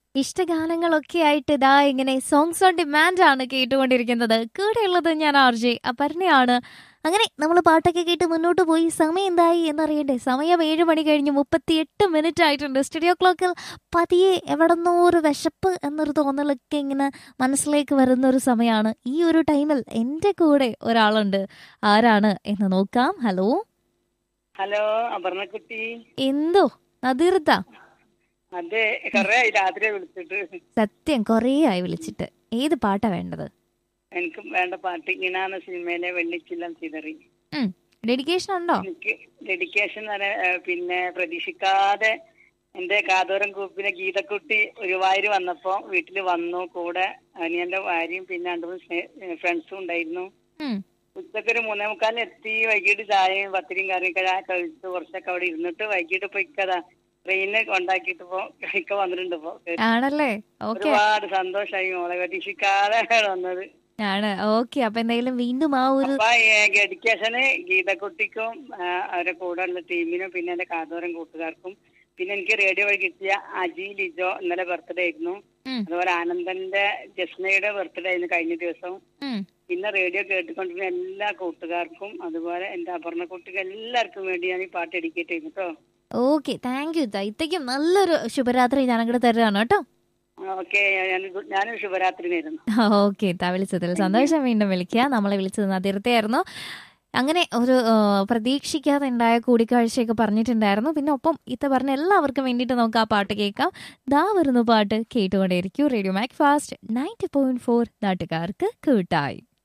ഇഷ്ടഗാനങ്ങളൊക്കെ ആയിട്ട് ഇതാ ഇങ്ങനെ സോങ്സ് ഓൺ ഡിമാൻഡ് ആണ് കേട്ടുകൊണ്ടിരിക്കുന്നത് കൂടെയുള്ളത് ഞാൻ ആർ ജെ അപർണയാണ് അങ്ങനെ നമ്മൾ പാട്ടൊക്കെ കേട്ട് മുന്നോട്ട് പോയി സമയം എന്തായി എന്നറിയണ്ടേ സമയം ഏഴ് മണി കഴിഞ്ഞ് മുപ്പത്തിയെട്ട് മിനിറ്റ് ആയിട്ടുണ്ട് സ്റ്റുഡിയോ ക്ലോക്കിൽ പതിയെ എവിടെന്നോ ഒരു വിശപ്പ് എന്നൊരു തോന്നലൊക്കെ ഇങ്ങനെ മനസ്സിലേക്ക് വരുന്ന ഒരു സമയമാണ് ഈ ഒരു ടൈമിൽ എൻ്റെ കൂടെ ഒരാളുണ്ട് ആരാണ് എന്ന് നോക്കാം ഹലോ ഹലോ അപർണക്കുട്ടി എന്തോ നദീർത്ത അതെ കൊറേ ആയി രാത്രി വിളിച്ചിട്ട് സത്യം കുറേ ആയി വിളിച്ചിട്ട് ഏത് പാട്ടാ വേണ്ടത് എനിക്ക് വേണ്ട പാട്ട് ഇനാന്ന സിനിമയിലെ വെള്ളിച്ചില്ലം ചിതറി ഡെഡിക്കേഷൻ ഉണ്ടോ എനിക്ക് ഡെഡിക്കേഷൻ എന്ന് പറയാൻ ഏഹ്, പിന്നെ പ്രതീക്ഷിക്കാതെ എന്റെ കാതോരം ഗ്രൂപ്പിലെ ഗീതക്കുട്ടി ഗുരുവായൂർ വന്നപ്പോ വീട്ടിൽ വന്നു കൂടെ അനിയന്റെ ഭാര്യയും പിന്നെ രണ്ടു മൂന്ന് ഫ്രണ്ട്സും ഉണ്ടായിരുന്നു ഉം. ഉച്ചക്ക് ഒരു മൂന്നേ മുക്കാലിന് എത്തി വൈകിട്ട് ചായയും പത്തിരിയും കറിയൊക്കെ ഞാൻ കഴിച്ച് കുറച്ചൊക്കെ അവിടെ ഇരുന്നിട്ട് വൈകിട്ട് പോയി ഇക്കതാ ട്രെയിനിൽ കൊണ്ടാക്കിയിട്ട് ഇപ്പൊ ഇക്ക വന്നിട്ടുണ്ട് ഇപ്പൊ ആണല്ലേ ഓക്കെ ഒരുപാട് സന്തോഷമായി മോളെ പ്രതീക്ഷിക്കാതെ വന്നത് ആണ് ഓക്കെ അപ്പൊ എന്തായാലും വീണ്ടും ആ ഒരു അപ്പൊ ഡെഡിക്കേഷന് ഗീതക്കുട്ടിക്കും ആ, അവരുടെ കൂടെ ഉള്ള ടീമിനും പിന്നെ എന്റെ കാതോരം കൂട്ടുകാർക്കും പിന്നെ എനിക്ക് റേഡിയോ വഴി കിട്ടിയ അജി ലിജോ ഇന്നലെ ബർത്ത്ഡേ ആയിരുന്നു ഉം, അതുപോലെ ആനന്ദന്റെ ജസ്നയുടെ ബർത്ത്ഡേ ആയിരുന്നു കഴിഞ്ഞ ദിവസം ഉം. പിന്നെ റേഡിയോ കേട്ടുകൊണ്ടിരുന്ന എല്ലാ കൂട്ടുകാർക്കും അതുപോലെ എന്റെ അപർണ കുട്ടിക്ക് എല്ലാവർക്കും വേണ്ടി ഞാൻ ഈ പാട്ട് ഡെഡിക്കേറ്റ് ചെയ്യുന്നു കേട്ടോ ഓക്കെ താങ്ക് യു ഇത്തയ്ക്കും നല്ലൊരു ശുഭരാത്രി ഞാൻ അങ്ങോട്ട് തരുകയാണ് കേട്ടോ ഓക്കെ ഞാൻ ഞാനൊരു ശുഭരാത്രി നേരുന്നു ഓക്കെ താ വിളിച്ചതിൽ സന്തോഷം വീണ്ടും വിളിക്കുക നമ്മളെ വിളിച്ചത് നദിർത്തയായിരുന്നു അങ്ങനെ ഒരു ആ, പ്രതീക്ഷിക്കാതെ ഉണ്ടായ കൂടിക്കാഴ്ചയൊക്കെ പറഞ്ഞിട്ടുണ്ടായിരുന്നു പിന്നെ ഒപ്പം ഇത്ത പറഞ്ഞ എല്ലാവർക്കും വേണ്ടിയിട്ട് നമുക്ക് ആ പാട്ട് കേൾക്കാം ദാ വരുന്നു പാട്ട് കേട്ടുകൊണ്ടേയിരിക്കും radio Mac Fast ninety point four നാട്ടുകാർക്ക് കൂട്ടായി